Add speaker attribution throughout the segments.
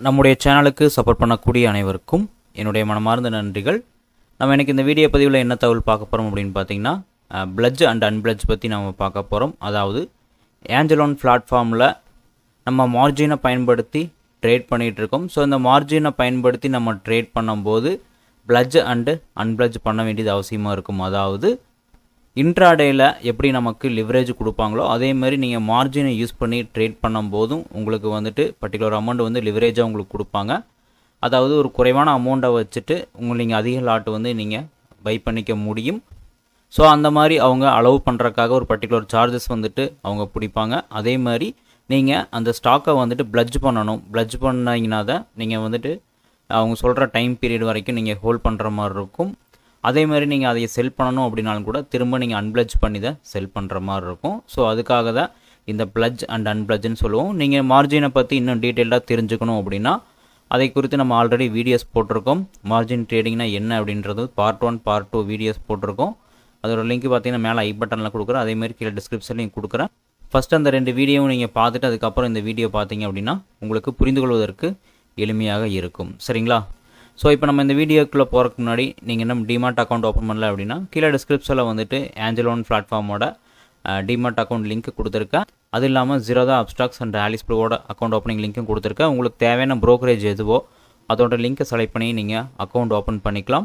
Speaker 1: நம்முடைய சேனலுக்கு சப்போர்ட் பண்ணக்கூடிய அனைவருக்கும் என்னுடைய மனமார்ந்த நன்றிகள் நம்ம எனக்கு இந்த வீடியோ பதிவில் என்ன தகவல் பார்க்க போகிறோம் அப்படின்னு பார்த்தீங்கன்னா பிளட்ஜ் அண்ட் அன்பிளட்ஜ் பற்றி நம்ம பார்க்க போகிறோம் அதாவது ஏஞ்சலோன் பிளாட்ஃபார்மில் நம்ம மார்ஜினை பயன்படுத்தி ட்ரேட் பண்ணிகிட்டு இருக்கோம் ஸோ இந்த மார்ஜினை பயன்படுத்தி நம்ம ட்ரேட் பண்ணும்போது பிளட்ஜ் அண்டு அன்பிளட்ஜ் பண்ண வேண்டியது அவசியமாக இருக்கும் அதாவது இன்ட்ராடேயில் எப்படி நமக்கு லிவரேஜ் கொடுப்பாங்களோ அதே மாதிரி நீங்கள் மார்ஜினை யூஸ் பண்ணி ட்ரேட் பண்ணும்போதும் உங்களுக்கு வந்துட்டு பர்டிகுலர் அமௌண்ட் வந்து லிவரேஜாக உங்களுக்கு கொடுப்பாங்க அதாவது ஒரு குறைவான அமௌண்ட்டை வச்சுட்டு உங்களுக்கு நீங்கள் அதிக லாட் வந்து நீங்கள் பை பண்ணிக்க முடியும் ஸோ அந்த மாதிரி அவங்க அலோவ் பண்ணுறக்காக ஒரு பர்டிகுலர் சார்ஜஸ் வந்துட்டு அவங்க பிடிப்பாங்க அதே மாதிரி நீங்கள் அந்த ஸ்டாக்கை வந்துட்டு பிளட்ஜ் பண்ணணும் பிளட்ஜ் பண்ணிங்கன்னா தான் நீங்கள் வந்துட்டு அவங்க சொல்கிற டைம் பீரியட் வரைக்கும் நீங்கள் ஹோல்ட் பண்ணுற மாதிரி இருக்கும் அதே மாதிரி நீங்கள் அதை செல் பண்ணணும் அப்படின்னாலும் கூட திரும்ப நீங்கள் அன்பிளட்ஜ் பண்ணி தான் செல் பண்ணுற மாதிரி இருக்கும் ஸோ அதுக்காக தான் இந்த பிளட்ஜ் அண்ட் அன்பிளட்ஜ்னு சொல்லுவோம் நீங்கள் மார்ஜினை பற்றி இன்னும் டீட்டெயிலாக தெரிஞ்சுக்கணும் அப்படின்னா அதை குறித்து நம்ம ஆல்ரெடி வீடியோஸ் போட்டிருக்கோம் மார்ஜின் ட்ரேடிங்னா என்ன அப்படின்றது part one part two videos போட்டிருக்கோம் அதோட லிங்க் பார்த்தீங்கன்னா மேலே ஐ பட்டனில் கொடுக்குறேன் அதே மாதிரி கீழே டிஸ்கிரிப்ஷன்லையும் கொடுக்குறேன் ஃபஸ்ட் அந்த ரெண்டு வீடியோவும் நீங்கள் பார்த்துட்டு அதுக்கப்புறம் இந்த வீடியோ பார்த்தீங்க அப்படின்னா உங்களுக்கு புரிந்து கொள்வதற்கு எளிமையாக இருக்கும் சரிங்களா ஸோ இப்போ நம்ம இந்த வீடியோக்குள்ளே போகிறதுக்கு முன்னாடி நீங்கள் இன்னும் டிமார்ட் அக்கௌண்ட் ஓப்பன் பண்ணல அப்படின்னா கீழே டிஸ்கிரிப்ஷனில் வந்துட்டு ஆஞ்சலோன் பிளாட்ஃபார்மோட டிமார்ட் அக்கௌண்ட் லிங்க் கொடுத்துருக்கேன் அது இல்லாமல் ஜீரோதா அப்ஸ்டாக்ஸ் அண்ட் ஆலிஸ் ப்ரோவோட அக்கௌண்ட் ஓப்பனிங் லிங்க்கும் கொடுத்துருக்கேன் உங்களுக்கு தேவையான ப்ரோக்கரேஜ் எதுவோ அதோட லிங்க்கை செலக்ட் பண்ணி நீங்கள் அக்கௌண்ட் ஓப்பன் பண்ணிக்கலாம்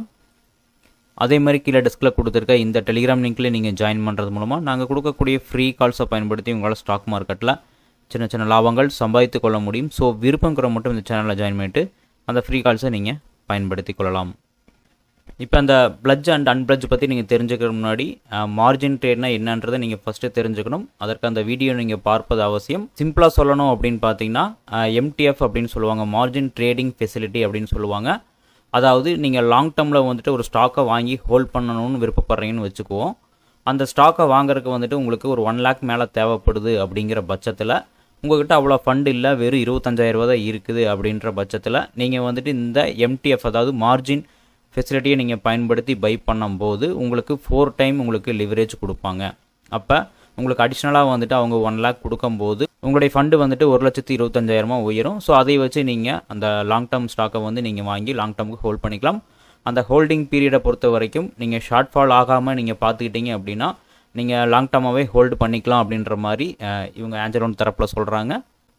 Speaker 1: அதே மாதிரி கீழே டெஸ்கில் கொடுத்துருக்க இந்த டெலிகிராம் லிங்க்கில் நீங்கள் ஜாயின் பண்ணுறது மூலமாக நாங்கள் கொடுக்கக்கூடிய ஃப்ரீ கால்ஸை பயன்படுத்தி உங்களால் ஸ்டாக் மார்க்கெட்டில் சின்ன சின்ன லாபங்கள் சம்பாதித்து கொள்ள முடியும் ஸோ விருப்பங்கிற மட்டும் இந்த சேனலில் ஜாயின் பண்ணிவிட்டு அந்த ஃப்ரீ கால்ஸை நீங்கள் பயன்படுத்தி கொள்ளலாம் இப்போ அந்த பிளட்ஜ் அண்ட் அன்பிளட்ஜ் பற்றி நீங்கள் தெரிஞ்சுக்கிற முன்னாடி மார்ஜின் ட்ரேட்னா என்னன்றதை நீங்கள் ஃபஸ்ட்டு தெரிஞ்சுக்கணும் அதற்கு அந்த வீடியோ நீங்கள் பார்ப்பது அவசியம் சிம்பிளாக சொல்லணும் அப்படின்னு பார்த்தீங்கன்னா எம்டிஎஃப் அப்படின்னு சொல்லுவாங்க மார்ஜின் ட்ரேடிங் ஃபெசிலிட்டி அப்படின்னு சொல்லுவாங்க அதாவது நீங்கள் லாங் டேர்மில் வந்துட்டு ஒரு ஸ்டாக்கை வாங்கி ஹோல்ட் பண்ணணும்னு விருப்பப்படுறீங்கன்னு வச்சுக்குவோம் அந்த ஸ்டாக்கை வாங்குறதுக்கு வந்துட்டு உங்களுக்கு ஒரு ஒன் லேக் மேலே தேவைப்படுது அப்படிங்கிற பட்சத்தில் உங்கள்கிட்ட அவ்வளோ ஃபண்ட் இல்லை வெறும் இருபத்தஞ்சாயிரரூபா தான் இருக்குது அப்படின்ற பட்சத்தில் நீங்கள் வந்துட்டு இந்த எம்டிஎஃப் அதாவது மார்ஜின் ஃபெசிலிட்டியை நீங்கள் பயன்படுத்தி பை பண்ணும்போது உங்களுக்கு ஃபோர் டைம் உங்களுக்கு லிவரேஜ் கொடுப்பாங்க அப்போ உங்களுக்கு அடிஷ்னலாக வந்துட்டு அவங்க ஒன் லேக் கொடுக்கும்போது உங்களுடைய ஃபண்டு வந்துட்டு ஒரு லட்சத்து இருபத்தஞ்சாயிரமா உயரும் ஸோ அதை வச்சு நீங்கள் அந்த லாங் டேர்ம் ஸ்டாக்கை வந்து நீங்கள் வாங்கி லாங் டேர்முக்கு ஹோல்ட் பண்ணிக்கலாம் அந்த ஹோல்டிங் பீரியடை பொறுத்த வரைக்கும் நீங்கள் ஷார்ட் ஃபால் ஆகாமல் நீங்கள் பார்த்துக்கிட்டீங்க அப்படின்னா நீங்கள் லாங் டேர்மாகவே ஹோல்டு பண்ணிக்கலாம் அப்படின்ற மாதிரி இவங்க ஆஞ்சலோன் தரப்பில் சொல்கிறாங்க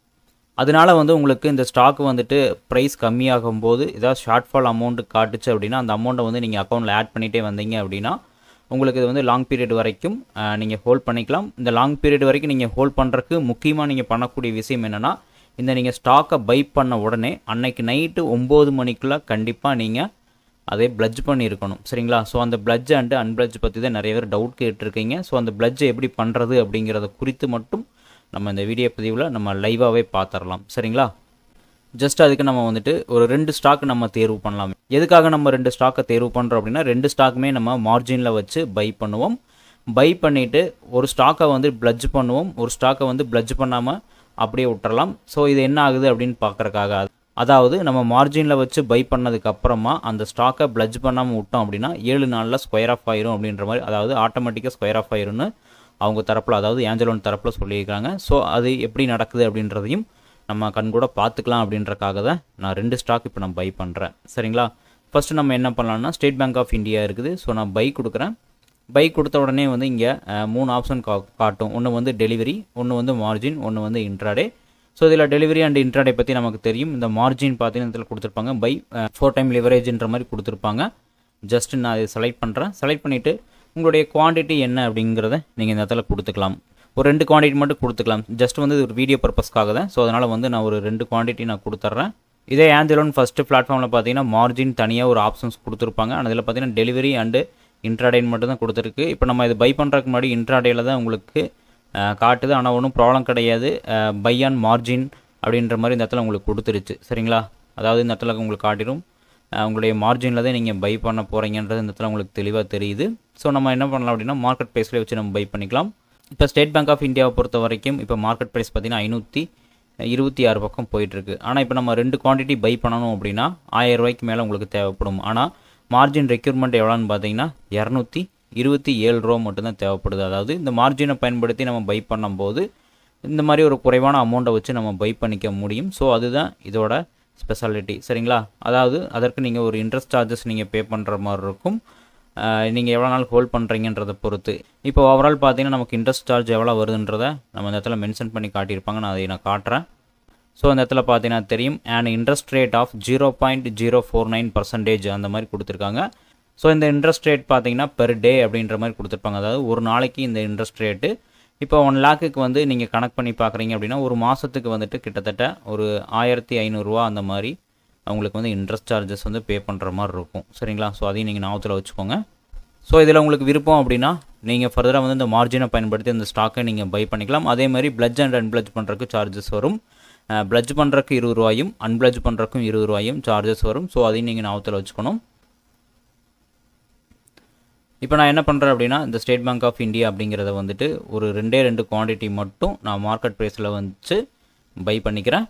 Speaker 1: அதனால வந்து உங்களுக்கு இந்த ஸ்டாக் வந்துட்டு ப்ரைஸ் கம்மியாகும் போது ஏதாவது ஷார்ட் ஃபால் அமௌண்ட் காட்டுச்சு அப்படின்னா அந்த அமௌண்ட்டை வந்து நீங்கள் அக்கௌண்ட்டில் ஆட் பண்ணிகிட்டே வந்தீங்க அப்படின்னா உங்களுக்கு இது வந்து லாங் பீரியட் வரைக்கும் நீங்கள் ஹோல்ட் பண்ணிக்கலாம் இந்த லாங் பீரியட் வரைக்கும் நீங்கள் ஹோல்ட் பண்ணுறதுக்கு முக்கியமாக நீங்கள் பண்ணக்கூடிய விஷயம் என்னென்னா இந்த நீங்கள் ஸ்டாக்கை பை பண்ண உடனே அன்னைக்கு நைட்டு ஒம்பது மணிக்குள்ளே கண்டிப்பாக நீங்கள் அதே பிளட்ஜ் பண்ணியிருக்கணும் சரிங்களா ஸோ அந்த பிளட்ஜ் அண்டு அன்பிளட்ஜ் பற்றி தான் நிறைய பேர் டவுட் கேட்டிருக்கீங்க ஸோ அந்த பிளட்ஜ் எப்படி பண்ணுறது அப்படிங்கிறத குறித்து மட்டும் நம்ம இந்த வீடியோ பதிவில் நம்ம லைவாகவே பார்த்துடலாம் சரிங்களா ஜஸ்ட் அதுக்கு நம்ம வந்துட்டு ஒரு ரெண்டு ஸ்டாக் நம்ம தேர்வு பண்ணலாம் எதுக்காக நம்ம ரெண்டு ஸ்டாக்கை தேர்வு பண்ணுறோம் அப்படின்னா ரெண்டு ஸ்டாக்குமே நம்ம மார்ஜினில் வச்சு பை பண்ணுவோம் பை பண்ணிவிட்டு ஒரு ஸ்டாக்கை வந்து பிளட்ஜ் பண்ணுவோம் ஒரு ஸ்டாக்கை வந்து பிளட்ஜ் பண்ணாமல் அப்படியே விட்டுறலாம் ஸோ இது என்ன ஆகுது அப்படின்னு பார்க்குறக்காக அதாவது நம்ம மார்ஜினில் வச்சு பை பண்ணதுக்கு அப்புறமா அந்த ஸ்டாக்கை பிளட்ஜ் பண்ணாமல் விட்டோம் அப்படின்னா ஏழு நாளில் ஸ்கொயர் ஆஃப் ஆயிரும் அப்படின்ற மாதிரி அதாவது ஆட்டோமேட்டிக்காக ஸ்கொயர் ஆஃப் ஆயிரும்னு அவங்க தரப்பில் அதாவது ஏஞ்சலோன் தரப்பில் சொல்லியிருக்காங்க ஸோ அது எப்படி நடக்குது அப்படின்றதையும் நம்ம கண் கூட பார்த்துக்கலாம் அப்படின்றக்காக தான் நான் ரெண்டு ஸ்டாக் இப்போ நான் பை பண்ணுறேன் சரிங்களா ஃபஸ்ட்டு நம்ம என்ன பண்ணலாம்னா ஸ்டேட் பேங்க் ஆஃப் இந்தியா இருக்குது ஸோ நான் பை கொடுக்குறேன் பை கொடுத்த உடனே வந்து இங்கே மூணு ஆப்ஷன் கா காட்டும் ஒன்று வந்து டெலிவரி ஒன்று வந்து மார்ஜின் ஒன்று வந்து இன்ட்ராடே ஸோ இதில் டெலிவரி அண்ட் இன்ட்ராடே பற்றி நமக்கு தெரியும் இந்த மார்ஜின் பார்த்தீங்கன்னா இதில் கொடுத்துருப்பாங்க பை ஃபோர் டைம் லிவரேஜ்ன்ற மாதிரி கொடுத்துருப்பாங்க ஜஸ்ட் நான் அதை செலக்ட் பண்ணுறேன் செலக்ட் பண்ணிவிட்டு உங்களுடைய குவான்டிட்டி என்ன அப்படிங்கிறத நீங்கள் இந்த இடத்துல கொடுத்துக்கலாம் ஒரு ரெண்டு குவான்டிட்டி மட்டும் கொடுத்துக்கலாம் ஜஸ்ட் வந்து இது ஒரு வீடியோ பர்பஸ்க்காக தான் ஸோ அதனால் வந்து நான் ஒரு ரெண்டு குவான்டிட்டி நான் கொடுத்துட்றேன் இதே ஆஞ்சலோன் ஃபஸ்ட்டு பிளாட்ஃபார்மில் பார்த்தீங்கன்னா மார்ஜின் தனியாக ஒரு ஆப்ஷன்ஸ் கொடுத்துருப்பாங்க ஆனால் இதில் பார்த்தீங்கன்னா டெலிவரி அண்டு இன்ட்ராடேன் மட்டும் தான் கொடுத்துருக்கு இப்போ நம்ம இது பை பண்ணுறதுக்கு முன்னாடி இன்ட்ராடேயில் தான் உங்களுக்கு காட்டுது ஆனால் ஒன்றும் ப்ராப்ளம் கிடையாது பை ஆன் மார்ஜின் அப்படின்ற மாதிரி இந்த இடத்துல உங்களுக்கு கொடுத்துருச்சு சரிங்களா அதாவது இந்த இடத்துல உங்களுக்கு காட்டிடும் உங்களுடைய மார்ஜினில் தான் நீங்கள் பை பண்ண போகிறீங்கன்றது இந்த இடத்துல உங்களுக்கு தெளிவாக தெரியுது ஸோ நம்ம என்ன பண்ணலாம் அப்படின்னா மார்க்கெட் ப்ரைஸில் வச்சு நம்ம பை பண்ணிக்கலாம் இப்போ ஸ்டேட் பேங்க் ஆஃப் இந்தியாவை பொறுத்த வரைக்கும் இப்போ மார்க்கெட் ப்ரைஸ் பார்த்திங்கன்னா ஐநூற்றி இருபத்தி ஆறு பக்கம் போயிட்டுருக்கு ஆனால் இப்போ நம்ம ரெண்டு குவான்டிட்டி பை பண்ணணும் அப்படின்னா ஆயிரம் ரூபாய்க்கு மேலே உங்களுக்கு தேவைப்படும் ஆனால் மார்ஜின் ரெக்யூர்மெண்ட் எவ்வளோன்னு பார்த்தீங்கன்னா இரநூத்தி இருபத்தி ஏழு ரூபா மட்டும்தான் தேவைப்படுது அதாவது இந்த மார்ஜினை பயன்படுத்தி நம்ம பை பண்ணும்போது இந்த மாதிரி ஒரு குறைவான அமௌண்ட்டை வச்சு நம்ம பை பண்ணிக்க முடியும் ஸோ அதுதான் இதோட ஸ்பெஷாலிட்டி சரிங்களா அதாவது அதற்கு நீங்கள் ஒரு இன்ட்ரெஸ்ட் சார்ஜஸ் நீங்கள் பே பண்ணுற மாதிரி இருக்கும் நீங்கள் எவ்வளோ நாள் ஹோல்ட் பண்ணுறீங்கன்றதை பொறுத்து இப்போ ஓவரால் பார்த்தீங்கன்னா நமக்கு இன்ட்ரெஸ்ட் சார்ஜ் எவ்வளோ வருதுன்றதை நம்ம இந்த இடத்துல மென்ஷன் பண்ணி காட்டியிருப்பாங்க நான் அதை நான் காட்டுறேன் ஸோ அந்த இடத்துல பார்த்தீங்கன்னா தெரியும் and interest rate of zero point zero four nine percentage அந்த மாதிரி கொடுத்துருக்காங்க ஸோ இந்த இன்ட்ரெஸ்ட் ரேட் பார்த்தீங்கன்னா பெர் டே அப்படின்ற மாதிரி கொடுத்துருப்பாங்க அதாவது ஒரு நாளைக்கு இந்த இன்ட்ரெஸ்ட் ரேட்டு இப்போ ஒன் லேக்குக்கு வந்து நீங்கள் கனெக்ட் பண்ணி பார்க்குறீங்க அப்படின்னா ஒரு மாதத்துக்கு வந்துட்டு கிட்டத்தட்ட ஒரு ஆயிரத்தி ஐநூறுரூவா அந்த மாதிரி அவங்களுக்கு வந்து இன்ட்ரெஸ்ட் சார்ஜஸ் வந்து பே பண்ணுற மாதிரி இருக்கும் சரிங்களா ஸோ அதையும் நீங்கள் ஞாபகத்தில் வச்சுக்கோங்க ஸோ இதில் உங்களுக்கு விருப்பம் அப்படின்னா நீங்கள் ஃபர்தராக வந்து இந்த மார்ஜினை பயன்படுத்தி இந்த ஸ்டாக்கை நீங்கள் பை பண்ணிக்கலாம் அதே மாதிரி பிளட்ஜ் அண்ட் அன்பிளட்ஜ் பண்ணுறதுக்கு சார்ஜஸ் வரும் பிளட்ஜ் பண்ணுறக்கு இருபது ரூபாயும் அன்பிளட்ஜ் பண்ணுறக்கும் இருபது ரூபாயும் சார்ஜஸ் வரும் ஸோ அதையும் நீங்கள் ஞாபகத்தில் வச்சுக்கணும் இப்போ நான் என்ன பண்ணுறேன் அப்படின்னா இந்த ஸ்டேட் பேங்க் ஆஃப் இந்தியா அப்படிங்கிறத வந்துட்டு ஒரு ரெண்டே ரெண்டு குவான்டிட்டி மட்டும் நான் மார்க்கெட் ப்ரைஸில் வச்சு பை பண்ணிக்கிறேன்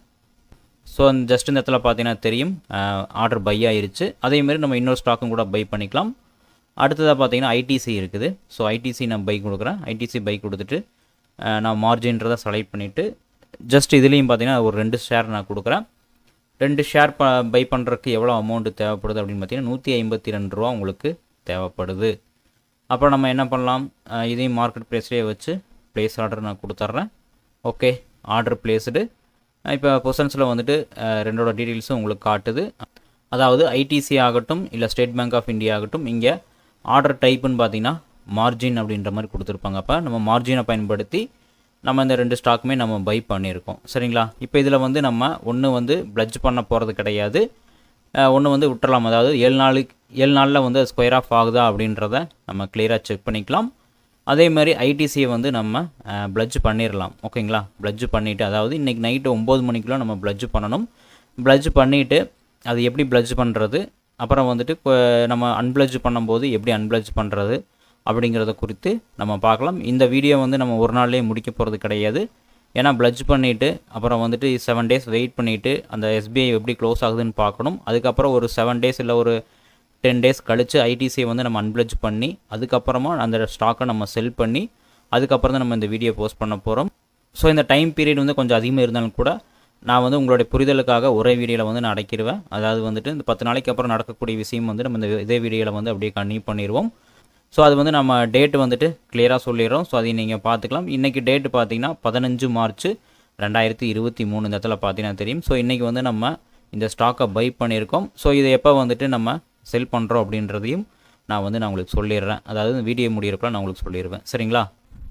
Speaker 1: ஸோ ஜஸ்ட் இந்த இடத்துல பார்த்தீங்கன்னா தெரியும் ஆர்டர் பை ஆயிருச்சு அதேமாரி நம்ம இன்னொரு ஸ்டாக்கும் கூட பை பண்ணிக்கலாம் அடுத்ததாக பார்த்தீங்கன்னா ஐடிசி இருக்குது ஸோ ஐடிசி நான் பை கொடுக்குறேன் ஐடிசி பை கொடுத்துட்டு நான் மார்ஜின்றதை செலக்ட் பண்ணிவிட்டு ஜஸ்ட் இதுலேயும் பார்த்தீங்கன்னா ஒரு ரெண்டு ஷேர் நான் கொடுக்குறேன் ரெண்டு ஷேர் ப பை பண்ணுறதுக்கு எவ்வளோ அமௌண்ட்டு தேவைப்படுது அப்படின்னு பார்த்தீங்கன்னா நூற்றி ஐம்பத்தி ரெண்டு ரூபா உங்களுக்கு தேவைப்படுது அப்புறம் நம்ம என்ன பண்ணலாம் இதையும் மார்க்கெட் ப்ளேஸ்லேயே வச்சு ப்ளேஸ் ஆர்டர் நான் கொடுத்துட்றேன் ஓகே ஆர்டர் பிளேஸ்டு இப்போ பொசன்ஸில் வந்துட்டு ரெண்டோட டீட்டெயில்ஸும் உங்களுக்கு காட்டுது அதாவது ஐடிசி ஆகட்டும் இல்லை ஸ்டேட் பேங்க் ஆஃப் இந்தியா ஆகட்டும் இங்கே ஆர்டர் டைப்புன்னு பார்த்தீங்கன்னா மார்ஜின் அப்படின்ற மாதிரி கொடுத்துருப்பாங்க அப்போ நம்ம மார்ஜினை பயன்படுத்தி நம்ம இந்த ரெண்டு ஸ்டாக்குமே நம்ம பை பண்ணியிருக்கோம் சரிங்களா இப்போ இதில் வந்து நம்ம ஒன்று வந்து பிளட்ஜ் பண்ண போகிறது கிடையாது ஒன்று வந்து விட்டுறலாம் அதாவது ஏழு நாளுக்கு ஏழு நாளில் வந்து ஸ்கொயர் ஆஃப் ஆகுதா அப்படின்றத நம்ம கிளியராக செக் பண்ணிக்கலாம் அதே மாதிரி ஐடிசியை வந்து நம்ம பிளட்ஜ் பண்ணிடலாம் ஓகேங்களா பிளட்ஜ் பண்ணிவிட்டு அதாவது இன்றைக்கி நைட்டு ஒம்பது மணிக்குள்ளே நம்ம பிளட்ஜ் பண்ணணும் பிளட்ஜ் பண்ணிவிட்டு அது எப்படி பிளட்ஜ் பண்ணுறது அப்புறம் வந்துட்டு நம்ம அன்பிளட்ஜ் பண்ணும்போது எப்படி அன்பிளட்ஜ் பண்ணுறது அப்படிங்கிறத குறித்து நம்ம பார்க்கலாம் இந்த வீடியோ வந்து நம்ம ஒரு நாள்லேயே முடிக்க போகிறது கிடையாது ஏன்னா பிளட்ஜ் பண்ணிவிட்டு அப்புறம் வந்துட்டு செவன் டேஸ் வெயிட் பண்ணிவிட்டு அந்த எஸ்பிஐ எப்படி க்ளோஸ் ஆகுதுன்னு பார்க்கணும் அதுக்கப்புறம் ஒரு செவன் டேஸ் இல்லை ஒரு டென் டேஸ் கழித்து ஐடிசியை வந்து நம்ம அன்பிளட்ஜ் பண்ணி அதுக்கப்புறமா அந்த ஸ்டாக்கை நம்ம செல் பண்ணி அதுக்கப்புறம் தான் நம்ம இந்த வீடியோ போஸ்ட் பண்ண போகிறோம் ஸோ இந்த டைம் பீரியட் வந்து கொஞ்சம் அதிகமாக இருந்தாலும் கூட நான் வந்து உங்களுடைய புரிதலுக்காக ஒரே வீடியோவில் வந்து நான் அடைக்கிடுவேன் அதாவது வந்துட்டு இந்த பத்து நாளைக்கு அப்புறம் நடக்கக்கூடிய விஷயம் வந்து நம்ம இந்த இதே வீடியோவில் வந்து அப்படியே கன்னியூ பண்ணிடுவோம் ஸோ அது வந்து நம்ம டேட் வந்துட்டு கிளியராக சொல்லிடுறோம் ஸோ அதை நீங்கள் பார்த்துக்கலாம் இன்றைக்கி டேட்டு பார்த்தீங்கன்னா பதினஞ்சு மார்ச் ரெண்டாயிரத்தி இருபத்தி மூணு இந்த இடத்துல பார்த்தீங்கன்னா தெரியும் ஸோ இன்றைக்கி வந்து நம்ம இந்த ஸ்டாக்கை பை பண்ணியிருக்கோம் ஸோ இதை எப்போ வந்துட்டு நம்ம செல் பண்ணுறோம் அப்படின்றதையும் நான் வந்து நான் உங்களுக்கு சொல்லிடுறேன் அதாவது வீடியோ முடியிறப்ப நான் உங்களுக்கு சொல்லிடுவேன் சரிங்களா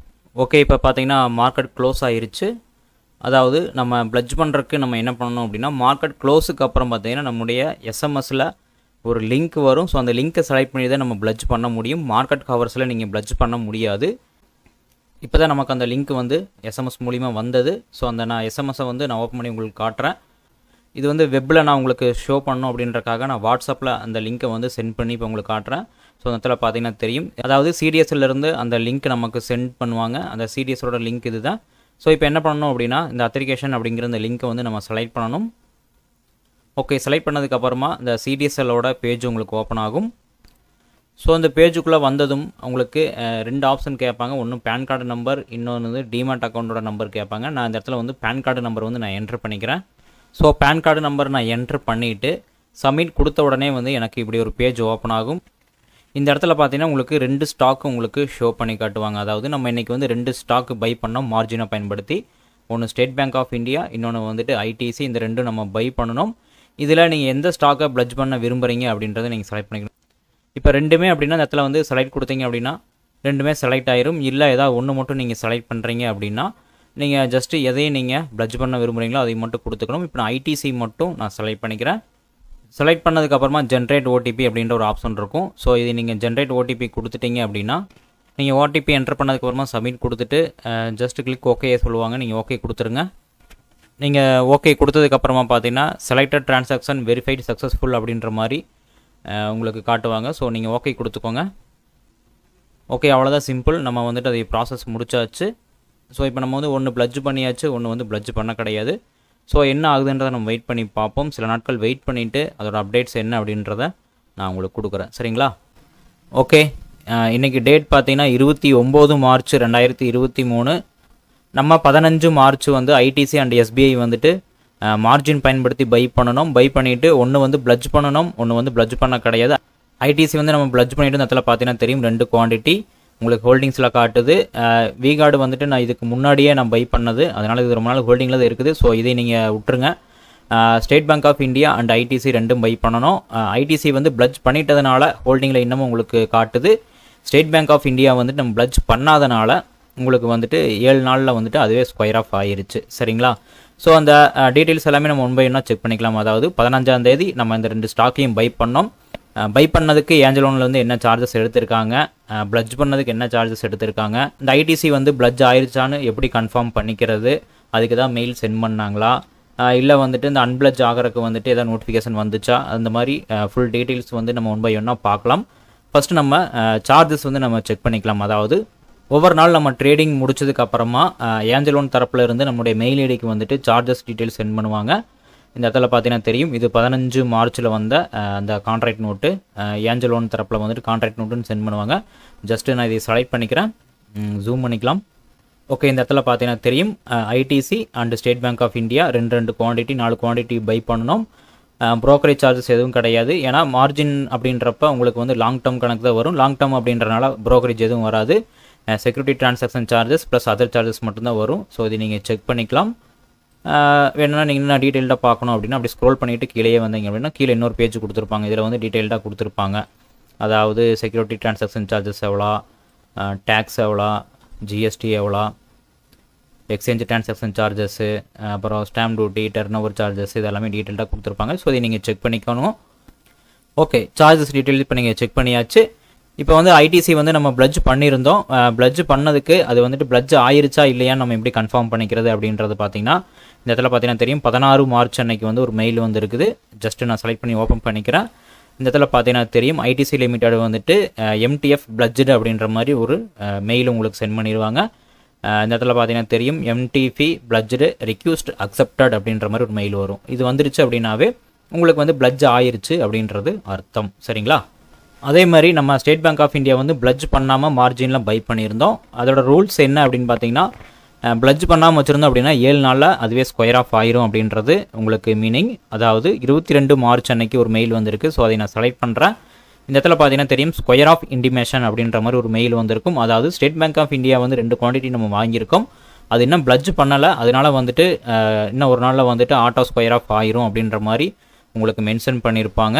Speaker 1: ஓகே இப்போ பார்த்தீங்கன்னா மார்க்கெட் க்ளோஸ் ஆயிருச்சு அதாவது நம்ம ப்ளட்ஜ் பண்ணுறதுக்கு நம்ம என்ன பண்ணணும் அப்படின்னா மார்க்கெட் க்ளோஸுக்கு அப்புறம் பார்த்தீங்கன்னா நம்முடைய எஸ்எம்எஸில் ஒரு லிங்க் வரும் ஸோ அந்த லிங்க்கை செலக்ட் பண்ணி தான் நம்ம ப்ளட்ஜ் பண்ண முடியும் மார்க்கெட் கவர்ஸில் நீங்கள் ப்ளட்ஜ் பண்ண முடியாது இப்போ தான் நமக்கு அந்த லிங்க் வந்து எஸ்எம்எஸ் மூலிமா வந்தது ஸோ அந்த நான் எஸ்எம்எஸை வந்து நான் ஓப்பன் பண்ணி உங்களுக்கு காட்டுறேன் இது வந்து வெப்பில் நான் உங்களுக்கு ஷோ பண்ணணும் அப்படின்றக்காக நான் வாட்ஸ்அப்பில் அந்த லிங்க்கை வந்து சென்ட் பண்ணி இப்போ உங்களுக்கு காட்டுறேன் ஸோ அந்த இடத்துல பார்த்தீங்கன்னா தெரியும் அதாவது சிடிஎஸ்லேருந்து அந்த லிங்க் நமக்கு சென்ட் பண்ணுவாங்க அந்த சிடிஎஸோட லிங்க் இது தான் ஸோ இப்போ என்ன பண்ணணும் அப்படின்னா இந்த அப்ளிகேஷன் அப்படிங்கிற இந்த லிங்க்கை வந்து நம்ம செலக்ட் பண்ணணும் ஓகே செலக்ட் பண்ணதுக்கப்புறமா இந்த சிடிஎஸ்எல்லோட பேஜ் உங்களுக்கு ஓப்பன் ஆகும் ஸோ அந்த பேஜுக்குள்ளே வந்ததும் உங்களுக்கு ரெண்டு ஆப்ஷன் கேட்பாங்க ஒன்று பேன் கார்டு நம்பர் இன்னொன்று வந்து டிமாட் அக்கௌண்ட்டோட நம்பர் கேட்பாங்க நான் இந்த இடத்துல வந்து பேன் கார்டு நம்பர் வந்து நான் என்ட்ரு பண்ணிக்கிறேன் ஸோ பேன் கார்டு நம்பர் நான் என்ட்ரு பண்ணிவிட்டு சப்மிட் கொடுத்த உடனே வந்து எனக்கு இப்படி ஒரு பேஜ் ஓப்பன் ஆகும் இந்த இடத்துல பார்த்தீங்கன்னா உங்களுக்கு ரெண்டு ஸ்டாக் உங்களுக்கு ஷோ பண்ணி காட்டுவாங்க அதாவது நம்ம இன்றைக்கி வந்து ரெண்டு ஸ்டாக் பை பண்ணோம் மார்ஜினை பயன்படுத்தி ஒன்று ஸ்டேட் பேங்க் ஆஃப் இந்தியா இன்னொன்று வந்துட்டு ஐடிசி இந்த ரெண்டும் நம்ம பை பண்ணணும் இதில் நீங்கள் எந்த ஸ்டாக்கை ப்ளட்ஜ் பண்ண விரும்புகிறீங்க அப்படின்றத நீங்கள் செலக்ட் பண்ணிக்கணும் இப்போ ரெண்டுமே அப்படின்னா இந்த இடத்துல வந்து செலக்ட் கொடுத்தீங்க அப்படின்னா ரெண்டுமே செலக்ட் ஆயிரும் இல்லை ஏதாவது ஒன்று மட்டும் நீங்கள் செலக்ட் பண்ணுறீங்க அப்படின்னா நீங்கள் ஜஸ்ட்டு எதையும் நீங்கள் ப்ளட்ஜ் பண்ண விரும்புகிறீங்களோ அதை மட்டும் கொடுத்துக்கணும் இப்போ நான் ஐடிசி மட்டும் நான் செலக்ட் பண்ணிக்கிறேன் செலக்ட் பண்ணதுக்கப்புறமா ஜென்ரேட் ஓடிபி அப்படின்ற ஒரு ஆப்ஷன் இருக்கும் ஸோ இது நீங்கள் ஜென்ரேட் ஓடிபி கொடுத்துட்டீங்க அப்படின்னா நீங்கள் ஓடிபி என்டர் பண்ணதுக்கப்புறமா சப்மிட் கொடுத்துட்டு ஜஸ்ட் கிளிக் ஓகே சொல்லுவாங்க நீங்கள் ஓகே கொடுத்துருங்க நீங்கள் ஓகே கொடுத்ததுக்கப்புறமா பார்த்தீங்கன்னா செலக்டட் ட்ரான்சாக்ஷன் வெரிஃபைடு சக்ஸஸ்ஃபுல் அப்படின்ற மாதிரி உங்களுக்கு காட்டுவாங்க ஸோ நீங்கள் ஓகே கொடுத்துக்கோங்க ஓகே அவ்வளோதான் சிம்பிள் நம்ம வந்துட்டு அதை ப்ராசஸ் முடிச்சாச்சு ஸோ இப்போ நம்ம வந்து ஒன்று ப்ளட்ஜ் பண்ணியாச்சு ஒன்று வந்து ப்ளட்ஜ் பண்ண கிடையாது ஸோ என்ன ஆகுதுன்றதை நம்ம வெயிட் பண்ணி பார்ப்போம் சில நாட்கள் வெயிட் பண்ணிவிட்டு அதோட அப்டேட்ஸ் என்ன அப்படின்றத நான் உங்களுக்கு கொடுக்குறேன் சரிங்களா ஓகே இன்றைக்கி டேட் பார்த்தீங்கன்னா இருபத்தி ஒம்பது மார்ச் ரெண்டாயிரத்தி இருபத்தி மூணு நம்ம பதினஞ்சு மார்ச் வந்து ஐடிசி அண்ட் எஸ்பிஐ வந்துட்டு மார்ஜின் பயன்படுத்தி பை பண்ணணும் பை பண்ணிவிட்டு ஒன்று வந்து ப்ளட்ஜ் பண்ணணும் ஒன்று வந்து ப்ளட்ஜ் பண்ண கிடையாது ஐடிசி வந்து நம்ம ப்ளட்ஜ் பண்ணிட்டு இந்த இடத்துல பார்த்தீங்கன்னா தெரியும் ரெண்டு குவான்டிட்டி உங்களுக்கு ஹோல்டிங்ஸில் காட்டுது வி கார்டு வந்துட்டு நான் இதுக்கு முன்னாடியே நான் பை பண்ணது அதனால் இது ரொம்ப நாள் ஹோல்டிங்கில் தான் இருக்குது ஸோ இதை நீங்கள் விட்டுருங்க State Bank of India and ITC ரெண்டும் பை பண்ணணும் ஐடிசி வந்து ப்ளட்ஜ் பண்ணிட்டதுனால ஹோல்டிங்கில் இன்னமும் உங்களுக்கு காட்டுது ஸ்டேட் பேங்க் ஆஃப் இந்தியா வந்துட்டு நம்ம ப்ளட்ஜ் பண்ணாதனால உங்களுக்கு வந்துட்டு ஏழு நாளில் வந்துட்டு அதுவே ஸ்கொயர் ஆஃப் ஆயிருச்சு சரிங்களா ஸோ அந்த டீட்டெயில்ஸ் எல்லாமே நம்ம ஒன் பை ஒன்னாக செக் பண்ணிக்கலாம் அதாவது பதினஞ்சாம் தேதி நம்ம இந்த ரெண்டு ஸ்டாக்கையும் பை பண்ணோம் பை பண்ணதுக்கு ஏஞ்சல் லோனில் வந்து என்ன சார்ஜஸ் எடுத்திருக்காங்க ப்ளட்ஜ் பண்ணதுக்கு என்ன சார்ஜஸ் எடுத்திருக்காங்க இந்த ஐடிசி வந்து ப்ளட்ஜ் ஆயிருச்சான்னு எப்படி கன்ஃபார்ம் பண்ணிக்கிறது அதுக்கு தான் மெயில் சென்ட் பண்ணாங்களா இல்லை வந்துட்டு இந்த அன்பிளட்ஜ் ஆகிறதுக்கு வந்துட்டு ஏதாவது நோட்டிஃபிகேஷன் வந்துச்சா அந்த மாதிரி ஃபுல் டீட்டெயில்ஸ் வந்து நம்ம ஒன் பை ஒன்னாக பார்க்கலாம் ஃபஸ்ட்டு நம்ம சார்ஜஸ் வந்து நம்ம செக் பண்ணிக்கலாம் அதாவது ஒவ்வொரு நாள் நம்ம ட்ரேடிங் முடிச்சதுக்கு அப்புறமா ஏஞ்சல் லோன் தரப்புல இருந்து நம்முடைய மெயில் ஐடிக்கு வந்துட்டு சார்ஜஸ் டீட்டெயில்ஸ் சென்ட் பண்ணுவாங்க இந்த இடத்துல பார்த்தீங்கன்னா தெரியும் இது பதினஞ்சு மார்ச்சில் வந்த அந்த கான்ட்ராக்ட் நோட்டு ஏஞ்சல் லோன் தரப்பில் வந்துட்டு கான்ட்ராக்ட் நோட்டுன்னு சென்ட் பண்ணுவாங்க ஜஸ்ட்டு நான் இதை செலக்ட் பண்ணிக்கிறேன் ஜூம் பண்ணிக்கலாம் ஓகே இந்த இடத்துல பார்த்தீங்கன்னா தெரியும் ITC and State Bank of India ரெண்டு ரெண்டு குவான்டிட்டி நாலு குவான்டிட்டி பை பண்ணணும் ப்ரோக்கரேஜ் சார்ஜஸ் எதுவும் கிடையாது ஏன்னா மார்ஜின் அப்படின்றப்ப உங்களுக்கு வந்து லாங் டேர்ம் கணக்கு தான் வரும் லாங் டேர்ம் அப்படின்றனால ப்ரோக்கரேஜ் எதுவும் வராது security transaction charges plus other charges மட்டும்தான் வரும் ஸோ இது நீங்கள் செக் பண்ணிக்கலாம் வேணும்னா நீங்கள் இன்னும் டீட்டெயில்டாக பார்க்கணும் அப்படின்னா அப்படி ஸ்க்ரோல் பண்ணிவிட்டு கீழே வந்தீங்க அப்படின்னா கீழே இன்னொரு பேஜ் கொடுத்துருப்பாங்க இதில் வந்து டீட்டெயில்டாக கொடுத்துருப்பாங்க அதாவது செக்யூரிட்டி டிரான்சாக்ஷன் சார்ஜஸ் எவ்வளோ டேக்ஸ் எவ்வளோ ஜிஎஸ்டி எவ்வளோ எக்ஸ்சேஞ்ச் டிரான்சாக்ஷன் சார்ஜஸ்ஸு அப்புறம் stamp duty turnover charges இது எல்லாமே டீட்டெயில்டாக கொடுத்துருப்பாங்க ஸோ இதை நீங்கள் செக் பண்ணிக்கணும் ஓகே சார்ஜஸ் டீட்டெயில் இப்போ நீங்கள் செக் பண்ணியாச்சு இப்போ வந்து ஐடிசி வந்து நம்ம ப்ளட்ஜ் பண்ணியிருந்தோம் ப்ளட்ஜ் பண்ணதுக்கு அது வந்துட்டு ப்ளட்ஜ் ஆயிருச்சா இல்லையான்னு நம்ம எப்படி கன்ஃபார்ம் பண்ணிக்கிறது அப்படின்றது பார்த்தீங்கன்னா இந்த இடத்துல பார்த்தீங்கன்னா தெரியும் பதினாறு மார்ச் அன்னைக்கு வந்து ஒரு மெயில் வந்து இருக்குது ஜஸ்ட் நான் செலக்ட் பண்ணி ஓப்பன் பண்ணிக்கிறேன் இந்த இடத்துல பார்த்தீங்கன்னா தெரியும் ஐடிசி லிமிட்டட் வந்துட்டு எம்டிஎஃப் ப்ளட்ஜடு அப்படின்ற மாதிரி ஒரு மெயில் உங்களுக்கு சென்ட் பண்ணிடுவாங்க இந்த இடத்துல பார்த்தீங்கன்னா தெரியும் எம்டிபி ப்ளட்ஜடு ரிக்யூஸ்ட் அக்செப்டட் அப்படின்ற மாதிரி ஒரு மெயில் வரும் இது வந்துருச்சு அப்படின்னாவே உங்களுக்கு வந்து ப்ளட்ஜ் ஆயிருச்சு அப்படின்றது அர்த்தம் சரிங்களா அதே மாதிரி நம்ம ஸ்டேட் பேங்க் ஆஃப் இந்தியா வந்து ப்ளட்ஜ் பண்ணாமல் மார்ஜினில் பை பண்ணியிருந்தோம் அதோட ரூல்ஸ் என்ன அப்படின்னு பார்த்தீங்கன்னா ப்ளட்ஜ் பண்ணாமல் வச்சுருந்தோம் அப்படின்னா ஏழு நாளில் அதுவே ஸ்கொயர் ஆஃப் ஆயிரும் அப்படின்றது உங்களுக்கு மீனிங் அதாவது இருபத்தி ரெண்டு மார்ச் அன்னைக்கு ஒரு மெயில் வந்திருக்கு ஸோ அதை நான் செலக்ட் பண்ணுறேன் இந்த இடத்துல பார்த்தீங்கன்னா தெரியும் ஸ்கொயர் ஆஃப் இன்டிமேஷன் அப்படின்ற மாதிரி ஒரு மெயில் வந்திருக்கும் அதாவது ஸ்டேட் பேங்க் ஆஃப் இந்தியா வந்து ரெண்டு குவான்டிட்டி நம்ம வாங்கியிருக்கோம் அது இன்னும் ப்ளட்ஜ் பண்ணலை அதனால வந்துட்டு இன்னும் ஒரு நாளில் வந்துட்டு ஆட்டோ ஸ்கொயர் ஆஃப் ஆயிரும் அப்படின்ற மாதிரி உங்களுக்கு மென்ஷன் பண்ணியிருப்பாங்க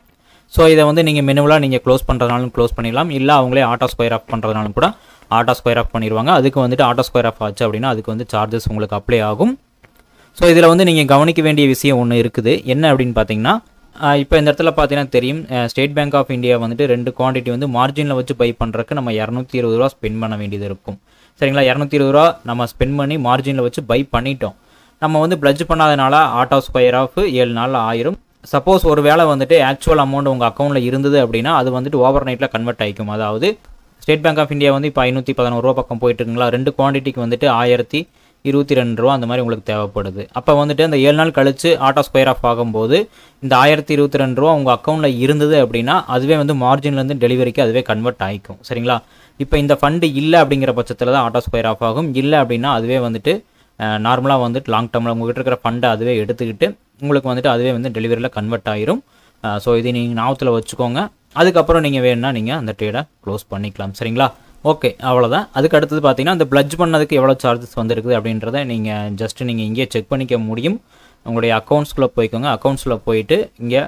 Speaker 1: ஸோ இதை வந்து நீங்கள் மெனுவலாக நீங்கள் க்ளோஸ் பண்ணுறதுனாலும் க்ளோஸ் பண்ணிடலாம் இல்லை அவங்களே ஆட்டோ ஸ்கொயர் ஆஃப் பண்ணுறதுனாலும் கூட ஆட்டோ ஸ்கொயர் ஆஃப் பண்ணிடுவாங்க அதுக்கு வந்துட்டு ஆட்டோ ஸ்கொயர் ஆஃப் ஆச்சு அப்படின்னா அதுக்கு வந்து சார்ஜஸ் உங்களுக்கு அப்ளை ஆகும் ஸோ இதில் வந்து நீங்கள் கவனிக்க வேண்டிய விஷயம் ஒன்று இருக்குது என்ன அப்படின்னு பார்த்தீங்கன்னா இப்போ இந்த இடத்துல பார்த்தீங்கன்னா தெரியும் ஸ்டேட் பேங்க் ஆஃப் இந்தியா வந்துட்டு ரெண்டு குவான்டிட்டி வந்து மார்ஜினில் வச்சு பை பண்ணுறதுக்கு நம்ம இரநூத்தி இருபது ரூபா ஸ்பெண்ட் பண்ண வேண்டியது இருக்கும் சரிங்களா இரநூத்தி இருபது ரூபா நம்ம ஸ்பெண்ட் பண்ணி மார்ஜினில் வச்சு பை பண்ணிட்டோம் நம்ம வந்து ப்ளட்ஜ் பண்ணாதனால ஆட்டோ ஸ்கொயர் ஆஃப் ஏழு நாளில் ஆயிரும் சப்போஸ் ஒரு வேளை வந்துட்டு ஆக்சுவல் அமௌண்ட் உங்கள் அக்கௌண்ட்டில் இருந்தது அப்படின்னா அது வந்துட்டு ஓவர் நைட்டில் கன்வெர்ட் ஆகிக்கும் அதாவது ஸ்டேட் பேங்க் ஆஃப் இந்தியா வந்து இப்போ ஐநூற்றி பதினோரு ரூபா பக்கம் போயிட்டு இருக்குங்களா ரெண்டு குவான்டிட்டிக்கு வந்துட்டு ஆயிரத்தி இருபத்தி ரெண்டு ரூபா அந்த மாதிரி உங்களுக்கு தேவைப்படுது அப்போ வந்துட்டு அந்த ஏழு நாள் கழிச்சு ஆட்டோ ஸ்கொயர் ஆஃப் ஆகும்போது இந்த ஆயிரத்தி இருபத்தி ரெண்டு ரூபா உங்கள் அக்கௌண்ட்டில் இருந்தது அப்படின்னா அதுவே வந்து மார்ஜின்லேருந்து டெலிவரிக்கு அதுவே கன்வெர்ட் ஆகிக்கும் சரிங்களா இப்போ இந்த ஃபண்டு இல்லை அப்படிங்கிற பட்சத்தில் தான் ஆட்டோ ஸ்கொயர் ஆஃப் ஆகும் இல்லை அப்படின்னா அதுவே வந்துட்டு நார்மலாக வந்துட்டு லாங் டேர்மில் உங்கள்கிட்ட இருக்கிற ஃபண்டை அதுவே எடுத்துக்கிட்டு உங்களுக்கு வந்துட்டு அதுவே வந்து டெலிவரியில் கன்வெர்ட் ஆயிரும் ஸோ இதை நீங்கள் ஞாபகத்தில் வச்சுக்கோங்க அதுக்கப்புறம் நீங்கள் வேணும்னா நீங்கள் அந்த ட்ரேடை க்ளோஸ் பண்ணிக்கலாம் சரிங்களா ஓகே அவ்வளோதான் அதுக்கு அடுத்தது பார்த்தீங்கன்னா அந்த ப்ளட்ஜ் பண்ணதுக்கு எவ்வளோ சார்ஜஸ் வந்திருக்குது அப்படின்றத நீங்கள் ஜஸ்ட் நீங்கள் இங்கேயே செக் பண்ணிக்க முடியும் உங்களுடைய அக்கௌண்ட்ஸ்குள்ளே போய்க்கோங்க அக்கௌண்ட்ஸில் போயிட்டு இங்கே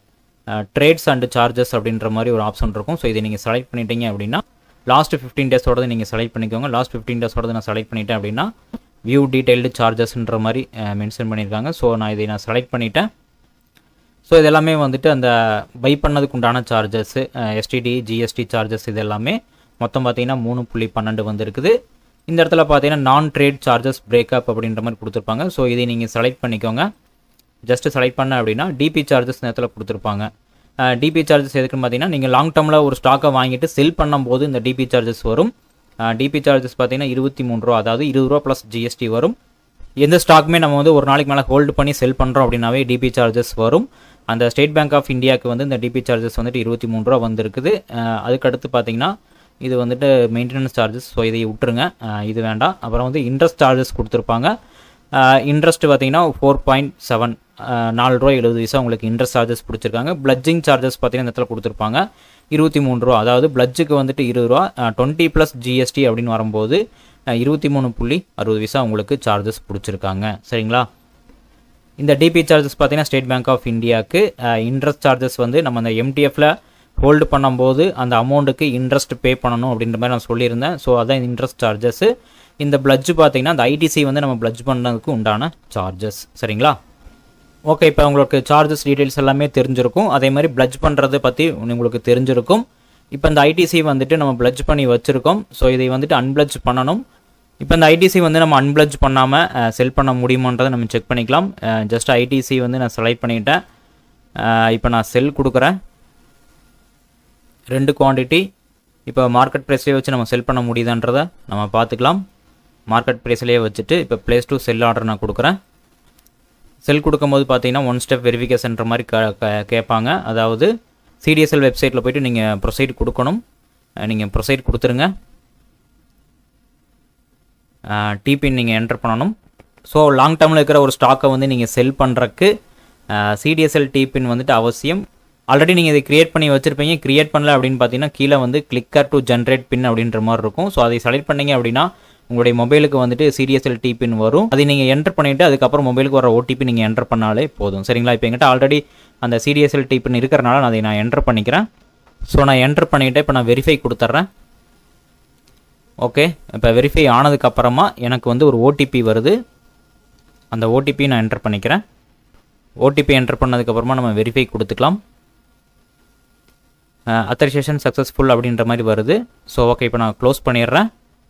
Speaker 1: ட்ரேட்ஸ் அண்ட் சார்ஜஸ் அப்படின்ற மாதிரி ஒரு ஆப்ஷன் இருக்கும் ஸோ இதை நீங்கள் செலக்ட் பண்ணிட்டீங்க அப்படின்னா லாஸ்ட் ஃபிஃப்டீன் டேஸோடது நீங்கள் செலக்ட் பண்ணிக்கோங்க லாஸ்ட் ஃபிஃப்டீன் டேஸோடது நான் செலக்ட் பண்ணிட்டேன் அப்படின்னா வியூ டீடைல்டு சார்ஜஸ்ன்ற மாதிரி மென்ஷன் பண்ணியிருக்காங்க ஸோ நான் இதை நான் செலக்ட் பண்ணிட்டேன் ஸோ இது எல்லாமே வந்துட்டு அந்த பை பண்ணதுக்கு உண்டான சார்ஜஸ்ஸு எஸ்டிடி ஜிஎஸ்டி சார்ஜஸ் இது எல்லாமே மொத்தம் பார்த்தீங்கன்னா மூணு புள்ளி பன்னெண்டு வந்துருக்குது இந்த இடத்துல பார்த்தீங்கன்னா நான் ட்ரேட் சார்ஜஸ் பிரேக்கப் அப்படின்ற மாதிரி கொடுத்துருப்பாங்க ஸோ இதை நீங்கள் செலக்ட் பண்ணிக்கோங்க ஜஸ்ட் செலக்ட் பண்ண அப்படின்னா டிபி சார்ஜஸ் இந்த இடத்துல கொடுத்துருப்பாங்க டிபி சார்ஜஸ் எதுக்குன்னு பார்த்தீங்கன்னா நீங்கள் லாங் டேர்மில் ஒரு ஸ்டாக்கை வாங்கிட்டு செல் பண்ணும்போது இந்த டிபி சார்ஜஸ் வரும் டிபி சார்ஜஸ் பார்த்தீங்கன்னா இருபத்தி மூணு ரூபா அதாவது இருபது ரூபா ப்ளஸ் ஜிஎஸ்டி வரும் எந்த ஸ்டாக்குமே நம்ம வந்து ஒரு நாளைக்கு மேலே ஹோல்டு பண்ணி செல் பண்ணுறோம் அப்படின்னாவே டிபி சார்ஜஸ் வரும் அந்த ஸ்டேட் பேங்க் ஆஃப் இந்தியாவுக்கு வந்து இந்த டிபி சார்ஜஸ் வந்துட்டு இருபத்தி மூணு ரூபா வந்திருக்குது அதுக்கடுத்து பார்த்தீங்கன்னா இது வந்துட்டு மெயின்டெனன்ஸ் சார்ஜஸ் ஸோ இதை விட்டுருங்க இது வேண்டாம் அப்புறம் வந்து இன்ட்ரெஸ்ட் சார்ஜஸ் கொடுத்துருப்பாங்க இன்ட்ரெஸ்ட் பார்த்தீங்கன்னா ஃபோர் பாயிண்ட் செவன் நாலு ரூபா எழுபது பைசா உங்களுக்கு இன்ட்ரெஸ்ட் சார்ஜஸ் பிடிச்சிருக்காங்க பிளட்ஜிங் சார்ஜஸ் பார்த்தீங்கன்னா இந்த இடத்துல கொடுத்துருப்பாங்க இருபத்தி மூணு ரூபா அதாவது பிளட்ஜுக்கு வந்துட்டு இருபது ரூபா டுவெண்ட்டி ப்ளஸ் ஜிஎஸ்டி அப்படின்னு வரும்போது இருபத்தி மூணு புள்ளி அறுபது பைசா உங்களுக்கு சார்ஜஸ் பிடிச்சிருக்காங்க சரிங்களா இந்த டிபி சார்ஜஸ் பார்த்தீங்கன்னா ஸ்டேட் பேங்க் ஆஃப் இந்தியாவுக்கு இன்ட்ரெஸ்ட் சார்ஜஸ் வந்து நம்ம அந்த எம்டிஎஃப்ல ஹோல்டு பண்ணும்போது அந்த அமௌண்ட்டுக்கு இன்ட்ரெஸ்ட் பே பண்ணணும் அப்படின்ற மாதிரி நான் சொல்லியிருந்தேன் ஸோ அதான் இன்ட்ரெஸ்ட் சார்ஜஸ் இந்த பிளட்ஜ் பார்த்தீங்கன்னா அந்த ஐடிசி வந்து நம்ம பிளட்ஜ் பண்ணுறதுக்கு உண்டான சார்ஜஸ் சரிங்களா ஓகே இப்போ உங்களுக்கு சார்ஜஸ் டீட்டெயில்ஸ் எல்லாமே தெரிஞ்சிருக்கும் அதே மாதிரி பிளட்ஜ் பண்ணுறது பற்றி உங்களுக்கு தெரிஞ்சிருக்கும் இப்போ இந்த ஐடிசி வந்துட்டு நம்ம பிளட்ஜ் பண்ணி வச்சுருக்கோம் ஸோ இதை வந்துட்டு அன்பிளட்ஜ் பண்ணணும் இப்போ இந்த ஐடிசி வந்து நம்ம அன்பிளட்ஜ் பண்ணாமல் செல் பண்ண முடியுமான்றதை நம்ம செக் பண்ணிக்கலாம் ஜஸ்ட் ஐடிசி வந்து நான் செலக்ட் பண்ணிட்டேன் இப்போ நான் செல் கொடுக்குறேன் ரெண்டு குவான்டிட்டி இப்போ மார்க்கெட் ப்ரைஸ்லேயே வச்சு நம்ம செல் பண்ண முடியுதான்றதை நம்ம பார்த்துக்கலாம் மார்க்கெட் ப்ரைஸ்லேயே வச்சுட்டு இப்போ ப்ளேஸ் டூ செல் ஆர்டர் நான் கொடுக்குறேன் செல் கொடுக்கும்போது பார்த்தீங்கன்னா ஒன் ஸ்டெப் வெரிஃபிகேஷன்ற மாதிரி கேட்பாங்க அதாவது சிடிஎஸ்எல் வெப்சைட்டில் போய்ட்டு நீங்கள் ப்ரொசைட் கொடுக்கணும் நீங்கள் ப்ரொசைட் கொடுத்துருங்க டிபின் நீங்கள் என்டர் பண்ணணும் ஸோ லாங் டேர்மில் இருக்கிற ஒரு ஸ்டாக்கை வந்து நீங்கள் செல் பண்ணுறக்கு சிடிஎஸ்எல் டிபின் வந்துட்டு அவசியம் ஆல்ரெடி நீங்கள் இதை கிரியேட் பண்ணி வச்சுருப்பீங்க கிரியேட் பண்ணல அப்படின்னு பார்த்தீங்கன்னா கீழே வந்து கிளிக்கர் டு ஜென்ரேட் பின் அப்படின்ற மாதிரி இருக்கும் ஸோ அதை செலக்ட் பண்ணீங்க அப்படின்னா உங்களுடைய மொபைலுக்கு வந்துட்டு சிடிஎஸ்எல் டிபின் வரும் அதை நீங்கள் என்டர் பண்ணிவிட்டு அதுக்கப்புறம் மொபைலுக்கு வர ஓடிபி நீங்கள் என்டர் பண்ணாலே போதும் சரிங்களா இப்போ எங்கிட்ட ஆல்ரெடி அந்த சிடிஎஸ்எல் டிபின் இருக்கிறனால நான் அதை நான் என்டர் பண்ணிக்கிறேன் ஸோ நான் என்டர் பண்ணிவிட்டு இப்போ நான் வெரிஃபை கொடுத்துட்றேன் ஓகே இப்போ வெரிஃபை ஆனதுக்கப்புறமா எனக்கு வந்து ஒரு ஓடிபி வருது அந்த ஓடிபி நான் என்டர் பண்ணிக்கிறேன் ஓடிபி என்டர் பண்ணதுக்கப்புறமா நம்ம வெரிஃபை கொடுத்துக்கலாம் அத்தரைசேஷன் சக்ஸஸ்ஃபுல் அப்படின்ற மாதிரி வருது ஸோ ஓகே இப்போ நான் க்ளோஸ் பண்ணிடுறேன்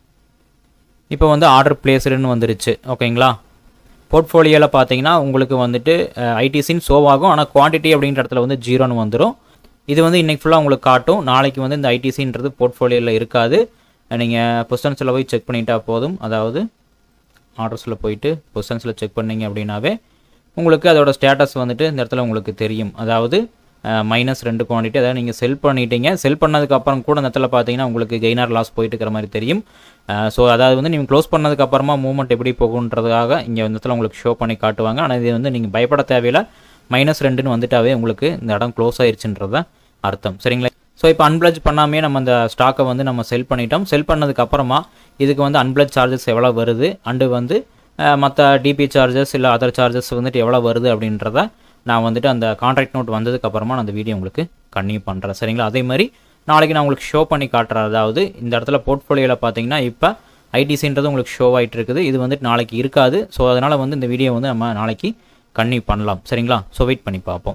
Speaker 1: இப்போ வந்து ஆர்டர் பிளேஸ்டுன்னு வந்துருச்சு ஓகேங்களா போர்ட்ஃபோலியோவில் பார்த்தீங்கன்னா உங்களுக்கு வந்துட்டு ஐடிசின்னு ஷோ ஆகும் ஆனால் குவான்டிட்டி அப்படின்ற இடத்துல வந்து ஜீரோன்னு வந்துடும் இது வந்து இன்றைக்கி ஃபுல்லாக உங்களுக்கு காட்டும் நாளைக்கு வந்து இந்த ஐடிசின்றது போர்ட்ஃபோலியோவில் இருக்காது நீங்கள் பொசிஷன்ஸில் போய் செக் பண்ணிட்டா போதும் அதாவது ஆர்டர்ஸில் போயிட்டு பொசிஷன்ஸில் செக் பண்ணீங்க அப்படின்னாவே உங்களுக்கு அதோட ஸ்டேட்டஸ் வந்துட்டு இந்த இடத்துல உங்களுக்கு தெரியும் அதாவது மைனஸ் ரெண்டு குவான்டிட்டி அதாவது நீங்கள் செல் பண்ணிட்டீங்க செல் பண்ணதுக்கப்புறம் கூட அந்த இடத்துல பார்த்தீங்கன்னா உங்களுக்கு கெய்னார் லாஸ் போயிட்டு இருக்கிற மாதிரி தெரியும் ஸோ அதாவது வந்து நீங்கள் க்ளோஸ் பண்ணதுக்கப்புறமா மூவ்மெண்ட் எப்படி போகுன்றதுக்காக இங்கே இந்த இடத்துல உங்களுக்கு ஷோ பண்ணி காட்டுவாங்க ஆனால் இது வந்து நீங்கள் பயப்பட தேவையில்லை மைனஸ் ரெண்டுன்னு வந்துட்டாவே உங்களுக்கு இந்த இடம் க்ளோஸ் ஆயிடுச்சுன்றத அர்த்தம் சரிங்களா ஸோ இப்போ அன்பிளஜ் பண்ணாமே நம்ம அந்த ஸ்டாக்கை வந்து நம்ம செல் பண்ணிட்டோம் செல் பண்ணதுக்கப்புறமா இதுக்கு வந்து அன்பிளஜ் சார்ஜஸ் எவ்வளோ வருது அண்டு வந்து மற்ற டிபி சார்ஜஸ் இல்லை அதர் சார்ஜஸ் வந்துட்டு எவ்வளோ வருது அப்படின்றத நான் வந்துட்டு அந்த கான்ட்ராக்ட் நோட் வந்ததுக்கப்புறமா நான் அந்த வீடியோ உங்களுக்கு கன்டினியூ பண்ணுறேன் சரிங்களா அதே மாதிரி நாளைக்கு நான் உங்களுக்கு ஷோ பண்ணி காட்டுறேன் அதாவது இந்த இடத்துல போர்ட்ஃபோலியோவில் பார்த்தீங்கன்னா இப்போ ஐடிசின்றது உங்களுக்கு ஷோ ஆகிட்டு இருக்குது இது வந்துட்டு நாளைக்கு இருக்காது ஸோ அதனால் வந்து இந்த வீடியோ வந்து நம்ம நாளைக்கு கன்டினியூ பண்ணலாம் சரிங்களா ஸோ வெயிட் பண்ணி பார்ப்போம்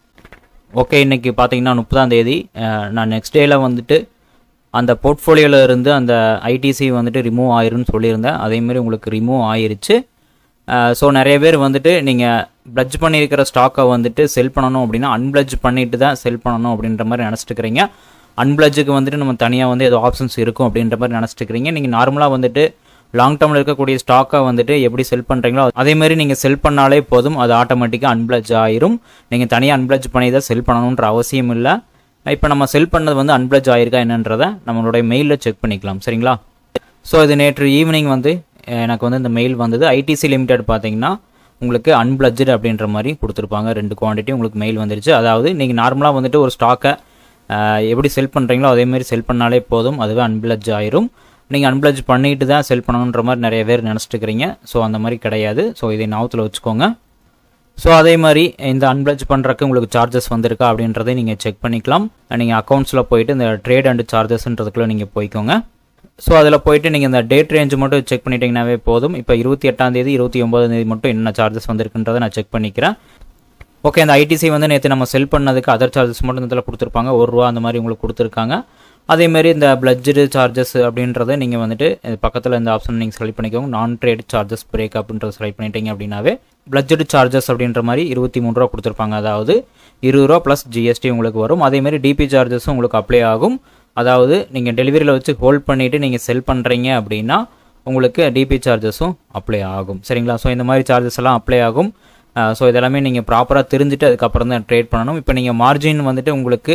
Speaker 1: ஓகே இன்றைக்கி பார்த்தீங்கன்னா முப்பதாம் தேதி நான் நெக்ஸ்ட் டேயில் வந்துட்டு அந்த போர்ட்ஃபோலியோவில் இருந்து அந்த ஐடிசி வந்துட்டு ரிமூவ் ஆயிரும்னு சொல்லியிருந்தேன் அதேமாரி உங்களுக்கு ரிமூவ் ஆயிருச்சு ஸோ நிறைய பேர் வந்துட்டு நீங்கள் ப்ளட்ஜ் பண்ணியிருக்கிற ஸ்டாக்கை வந்துட்டு செல் பண்ணணும் அப்படின்னா அன்பிளட்ஜ் பண்ணிட்டு தான் செல் பண்ணணும் அப்படின்ற மாதிரி நினச்சிட்டுக்கிறீங்க அன்பிளட்ஜுக்கு வந்துட்டு நம்ம தனியாக வந்து ஏதோ ஆப்ஷன்ஸ் இருக்கும் அப்படின்ற மாதிரி நினச்சிட்டுக்கிறீங்க நீங்கள் நார்மலாக வந்துட்டு லாங் டேர்மில் இருக்கக்கூடிய ஸ்டாக்கை வந்துட்டு எப்படி செல் பண்ணுறீங்களோ அதே மாதிரி நீங்கள் செல் பண்ணாலே போதும் அது ஆட்டோமேட்டிக்காக அன்பிளட்ஜ் ஆயிரும் நீங்கள் தனியாக அன்பிளட்ஜ் பண்ணி தான் செல் பண்ணணுன்ற அவசியம் இல்லை இப்போ நம்ம செல் பண்ணது வந்து அன்பிளட்ஜ் ஆயிருக்கா என்னன்றதை நம்மளுடைய மெயிலில் செக் பண்ணிக்கலாம் சரிங்களா ஸோ இது நேற்று ஈவினிங் வந்து எனக்கு வந்து இந்த மெயில் வந்தது ஐடிசி லிமிடெட் பார்த்தீங்கன்னா உங்களுக்கு அன்பிளட்ஜட் அப்படின்ற மாதிரி கொடுத்துருப்பாங்க ரெண்டு குவான்டிட்டி உங்களுக்கு மெயில் வந்துருச்சு அதாவது நீங்கள் நார்மலாக வந்துட்டு ஒரு ஸ்டாக்கை எப்படி செல் பண்ணுறீங்களோ அதேமாரி செல் பண்ணாலே போதும் அதுவே அன்பிளட்ஜ் ஆயிரும் நீங்கள் அன்பிளட்ஜ் பண்ணிட்டு தான் செல் பண்ணணுன்ற மாதிரி நிறைய பேர் நினச்சிட்டு இருக்கிறீங்க ஸோ அந்த மாதிரி கிடையாது ஸோ இதை நாவத்தில் வச்சுக்கோங்க ஸோ அதே மாதிரி இந்த அன்பிளட்ஜ் பண்ணுறக்கு உங்களுக்கு சார்ஜஸ் வந்திருக்கா அப்படின்றதை நீங்கள் செக் பண்ணிக்கலாம் நீங்கள் அக்கௌண்ட்ஸில் போயிட்டு இந்த ட்ரேட் அண்ட் சார்ஜஸ்ன்றதுக்குள்ளே நீங்கள் போய்க்கோங்க ஸோ அதில் போயிட்டு நீங்கள் இந்த டேட் ரேஞ்ச் மட்டும் செக் பண்ணிட்டீங்கன்னாவே போதும் இப்போ இருபத்தி எட்டாம் தேதி இருபத்தி ஒம்பதாம் தேதி மட்டும் என்ன சார்ஜஸ் வந்திருக்குன்றதை நான் செக் பண்ணிக்கிறேன் ஓகே அந்த ஐடிசி வந்து நேற்று நம்ம செல் பண்ணதுக்கு அதர் சார்ஜஸ் மட்டும் இதில் கொடுத்துருப்பாங்க ஒரு ரூபா அந்த மாதிரி உங்களுக்கு கொடுத்துருக்காங்க அதேமாரி இந்த பிளட்ஜடு சார்ஜஸ் அப்படின்றத நீங்கள் வந்துட்டு பக்கத்தில் இந்த ஆப்ஷன் நீங்கள் செலக்ட் பண்ணிக்கோங்க நான் ட்ரேட் சார்ஜஸ் பிரேக் அப்படின்றத செலக்ட் பண்ணிட்டீங்க அப்படின்னாவே பிளட்ஜடு சார்ஜஸ் அப்படின்ற மாதிரி இருபத்தி மூணு ரூபா கொடுத்துருப்பாங்க அதாவது இருபது ரூபா ப்ளஸ் ஜிஎஸ்டி உங்களுக்கு வரும் அதேமாரி டிபி சார்ஜஸும் உங்களுக்கு அப்ளை ஆகும் அதாவது நீங்கள் டெலிவரியில் வச்சு ஹோல்ட் பண்ணிவிட்டு நீங்கள் செல் பண்ணுறீங்க அப்படின்னா உங்களுக்கு டிபி சார்ஜஸும் அப்ளை ஆகும் சரிங்களா ஸோ இந்த மாதிரி சார்ஜஸ் எல்லாம் அப்ளை ஆகும் ஸோ இதெல்லாமே நீங்கள் ப்ராப்பராக தெரிஞ்சுட்டு அதுக்கப்புறம் தான் ட்ரேட் பண்ணணும் இப்போ நீங்கள் மார்ஜின் வந்துட்டு உங்களுக்கு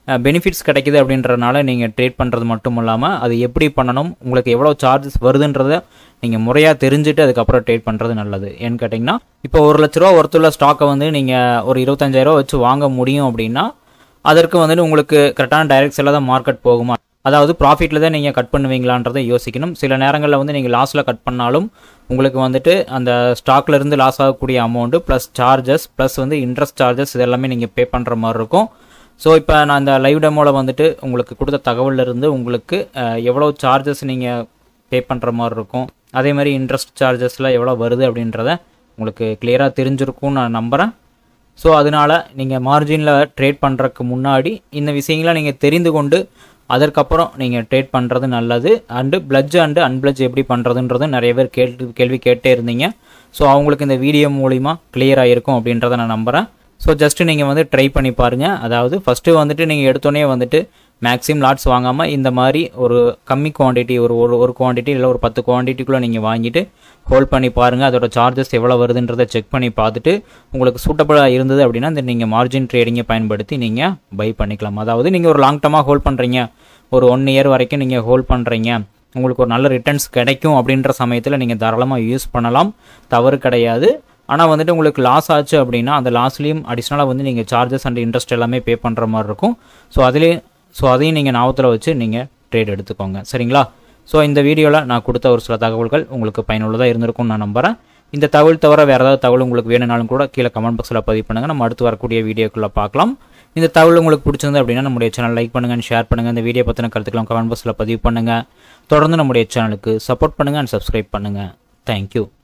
Speaker 1: பெனிஃபிட்ஸ் கிடைக்குது அப்படின்றதுனால நீங்கள் ட்ரேட் பண்ணுறது மட்டும் இல்லாமல் அது எப்படி பண்ணணும் உங்களுக்கு எவ்வளோ சார்ஜஸ் வருதுன்றத நீங்கள் முறையாக தெரிஞ்சுட்டு அதுக்கப்புறம் ட்ரேட் பண்ணுறது நல்லது ஏன்னு கேட்டிங்கன்னா இப்போ ஒரு லட்ச ரூபா ஒருத்துள்ள ஸ்டாக்கை வந்து நீங்கள் ஒரு இருபத்தஞ்சாயிரம் வச்சு வாங்க முடியும் அப்படின்னா அதற்கு வந்துட்டு உங்களுக்கு கரெக்டான டைரக்ஷனில் தான் மார்க்கெட் போகுமா அதாவது ப்ராஃபிட்டில் தான் நீங்கள் கட் பண்ணுவீங்களான்றதை யோசிக்கணும் சில நேரங்களில் வந்து நீங்கள் லாஸில் கட் பண்ணாலும் உங்களுக்கு வந்துட்டு அந்த ஸ்டாக்ல இருந்து லாஸ் ஆகக்கூடிய அமௌண்ட்டு ப்ளஸ் சார்ஜஸ் ப்ளஸ் வந்து இன்ட்ரெஸ்ட் சார்ஜஸ் இதெல்லாமே நீங்கள் பே பண்ணுற மாதிரி இருக்கும் ஸோ இப்போ நான் அந்த லைவ் டெமோவில் வந்துட்டு உங்களுக்கு கொடுத்த தகவல்ல இருந்து உங்களுக்கு அஹ், எவ்வளோ சார்ஜஸ் நீங்கள் பே பண்ணுற மாதிரி இருக்கும் அதே மாதிரி இன்ட்ரெஸ்ட் சார்ஜஸில் எவ்வளோ வருது அப்படின்றத உங்களுக்கு கிளியராக தெரிஞ்சிருக்கும்னு நான் நம்புகிறேன் ஸோ அதனால் நீங்கள் மார்ஜினில் ட்ரேட் பண்ணுறதுக்கு முன்னாடி இந்த விஷயங்களை நீங்கள் தெரிந்து கொண்டு அதற்கப்புறம் நீங்கள் ட்ரேட் பண்ணுறது நல்லது அண்டு பிளட்ஜ் அண்டு அன்பிளட்ஜ் எப்படி பண்ணுறதுன்றது நிறைய பேர் கேட்டு கேள்வி கேட்டே இருந்தீங்க ஸோ அவங்களுக்கு இந்த வீடியோ மூலிமா கிளியராக இருக்கும் அப்படின்றத நான் நம்புகிறேன் ஸோ ஜஸ்ட்டு நீங்கள் வந்து ட்ரை பண்ணி பாருங்கள் அதாவது ஃபஸ்ட்டு வந்துட்டு நீங்கள் எடுத்தோடனே வந்துட்டு மேக்ஸிமம் லாட்ஸ் வாங்காமல் இந்த மாதிரி ஒரு கம்மி குவாண்டிட்டி ஒரு ஒரு ஒரு குவாண்டிட்டி இல்லை ஒரு பத்து குவான்டிட்டிக்குள்ளே நீங்கள் வாங்கிட்டு ஹோல்ட் பண்ணி பாருங்கள் அதோட சார்ஜஸ் எவ்வளோ வருதுன்றதை செக் பண்ணி பார்த்துட்டு உங்களுக்கு சூட்டபுளாக இருந்தது அப்படின்னா இந்த நீங்கள் மார்ஜின் ட்ரேடிங்கை பயன்படுத்தி நீங்கள் பை பண்ணிக்கலாம் அதாவது நீங்கள் ஒரு லாங் டர்மாக ஹோல்ட் பண்ணுறீங்க ஒரு ஒன் இயர் வரைக்கும் நீங்கள் ஹோல்ட் பண்ணுறீங்க உங்களுக்கு ஒரு நல்ல ரிட்டர்ன்ஸ் கிடைக்கும் அப்படின்ற சமயத்தில் நீங்கள் தாராளமாக யூஸ் பண்ணலாம் தவறு கிடையாது ஆனால் வந்துட்டு உங்களுக்கு லாஸ் ஆச்சு அப்படின்னா அந்த லாஸ்லேயும் அடிஷ்னலாக வந்து நீங்கள் சார்ஜஸ் அண்ட் இன்ட்ரெஸ்ட் எல்லாமே பே பண்ணுற மாதிரி இருக்கும் ஸோ அதிலே ஸோ அதையும் நீங்கள் ஞாபகத்தில் வச்சு நீங்கள் ட்ரேட் எடுத்துக்கோங்க சரிங்களா ஸோ இந்த வீடியோவில் நான் கொடுத்த ஒரு சில தகவல்கள் உங்களுக்கு பயனுள்ளதாக இருந்திருக்கும்னு நான் நம்புகிறேன் இந்த தகவல் தவிர வேறு ஏதாவது தகவல் உங்களுக்கு வேணும்னாலும் கூட கீழே கமெண்ட் பாக்ஸில் பதிவு பண்ணுங்கள் நம்ம அடுத்து வரக்கூடிய வீடியோக்குள்ளே பார்க்கலாம் இந்த தகவல் உங்களுக்கு பிடிச்சிருந்து அப்படின்னா நம்முடைய சேனல் லைக் பண்ணுங்கள் ஷேர் பண்ணுங்கள் இந்த வீடியோ பற்றின கருத்துக்கலாம் கமெண்ட் பாக்ஸில் பதிவு பண்ணுங்கள் தொடர்ந்து நம்முடைய சேனலுக்கு சப்போர்ட் பண்ணுங்கள் அண்ட் சப்ஸ்கிரைப் பண்ணுங்கள் தேங்க்யூ